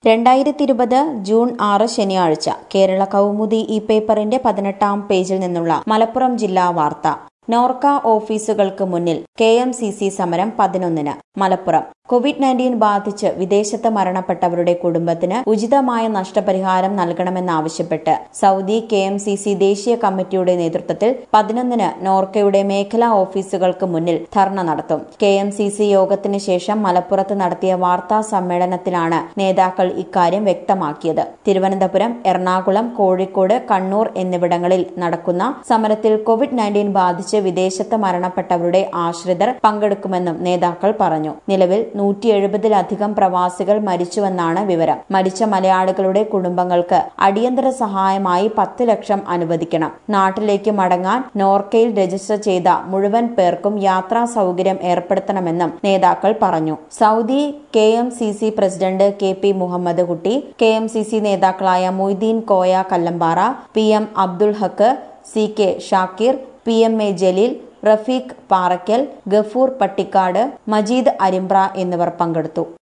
രണ്ടായിരത്തി ഇരുപത് ജൂൺ ആറ് ശനിയാഴ്ച കേരള കൗമുദി ഈ പേപ്പറിന്റെ പതിനെട്ടാം പേജിൽ നിന്നുള്ള മലപ്പുറം ജില്ലാ വാർത്ത നോർക്ക ഓഫീസുകൾക്ക് മുന്നിൽ കെ എം സി സി സമരം പതിനൊന്നിന് മലപ്പുറം കോവിഡ് നയൻറ്റീൻ ബാധിച്ച് വിദേശത്ത് മരണപ്പെട്ടവരുടെ കുടുംബത്തിന് ഉചിതമായ നഷ്ടപരിഹാരം നൽകണമെന്നാവശ്യപ്പെട്ട് Saudi K M C C ദേശീയ കമ്മിറ്റിയുടെ നേതൃത്വത്തിൽ പതിനൊന്നിന് നോർക്കയുടെ മേഖലാ ഓഫീസുകൾക്ക് മുന്നിൽ ധർണ നടത്തും കെ എം സി സി യോഗത്തിന് ശേഷം മലപ്പുറത്ത് നടത്തിയ വാർത്താ സമ്മേളനത്തിലാണ് നേതാക്കൾ ഇക്കാര്യം വ്യക്തമാക്കിയത് തിരുവനന്തപുരം എറണാകുളം കോഴിക്കോട് കണ്ണൂർ എന്നിവിടങ്ങളിൽ നടക്കുന്ന സമരത്തിൽ കോവിഡ് നയൻറ്റീൻ ബാധിച്ച് വിദേശത്ത് മരണപ്പെട്ടവരുടെ ആശ്രിതർ പങ്കെടുക്കുമെന്നും നേതാക്കൾ പറഞ്ഞു നിലവിൽ നൂറ്റി എഴുപതിലധികം പ്രവാസികൾ മരിച്ചുവെന്നാണ് വിവരം മരിച്ച മലയാളികളുടെ കുടുംബങ്ങൾക്ക് അടിയന്തര സഹായമായി പത്ത് ലക്ഷം അനുവദിക്കണം നാട്ടിലേക്ക് മടങ്ങാൻ നോർക്കയിൽ രജിസ്റ്റർ ചെയ്ത മുഴുവൻ പേർക്കും യാത്രാ സൗകര്യം ഏർപ്പെടുത്തണമെന്നും നേതാക്കൾ പറഞ്ഞു Saudi K M C C president K P Muhammad Kutty K M C C നേതാക്കളായ Moideen Koya Kallambara P M Abdul Haq C K Shakir P M A Jaleel Rafeeq Parakkal Gafoor Pattikkad Majeed Arimbra എന്നിവർ പങ്കെടുത്തു